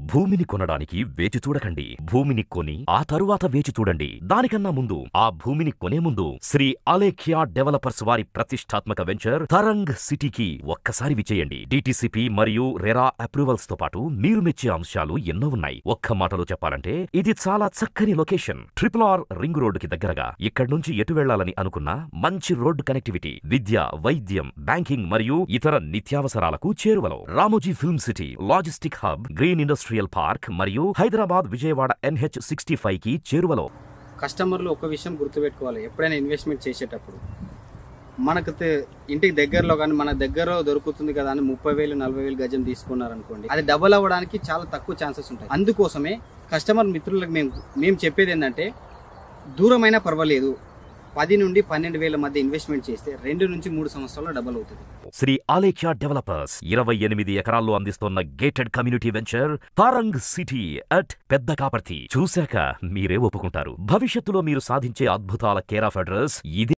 భూమిని కొనడానికి వేచి చూడకండి భూమిని కొని ఆ తరువాత వేచి చూడండి దానికన్నా ముందు ఆ భూమిని కొనే ముందు శ్రీ అలేఖ్యా డెవలపర్స్ వారి ప్రతిష్టాత్మక వెంచర్ తరంగ్ సిటీకి ఒక్కసారి విచేయండి డిటిసిపి మరియు రెరా అప్రూవల్స్ తో పాటు మీరు మెచ్చే అంశాలు ఎన్నో ఉన్నాయి ఒక్క మాటలో చెప్పాలంటే ఇది చాలా చక్కని location triple R ring road కి దగ్గరగా ఇక్కడి నుంచి ఎటు వెళ్లాలని అనుకున్నా మంచి రోడ్డు కనెక్టివిటీ విద్య వైద్యం బ్యాంకింగ్ మరియు ఇతర నిత్యావసరాలకు చేరువలో Ramoji film city logistic hub green industrial park మరియు Hyderabad Vijayawada NH sixty five కి చేరువలో కస్టమర్లు ఒక విషయం గుర్తుపెట్టుకోవాలి ఎప్పుడైనా ఇన్వెస్ట్మెంట్ చేసేటప్పుడు మనకు తె- ఇంటికి దగ్గరలో కానీ మన దగ్గర దొరుకుతుంది కదా అని ముప్పై వేలు నలభై వేలు గజం తీసుకున్నారనుకోండి అది డబుల్ అవ్వడానికి చాలా తక్కువ ఛాన్సెస్ ఉంటాయి అందుకోసమే కస్టమర్ మిత్రులకు మేము మేము చెప్పేది ఏంటంటే దూరమైనా పర్వాలేదు పది నుండి పన్నెండు వేల మధ్య ఇన్వెస్ట్మెంట్ చేస్తే రెండు నుంచి మూడు సంవత్సరాల్లో డబుల్ అవుతుంది శ్రీ ఆలేఖ్య డెవలపర్స్ ఇరవై ఎనిమిది ఎకరాల్లో అందిస్తున్న gated community venture Tarang city at Pedda Kaparthi చూశాక మీరే ఒప్పుకుంటారు భవిష్యత్తులో మీరు సాధించే అద్భుతాల కేర్ ఆఫ్ అడ్రస్ ఇదే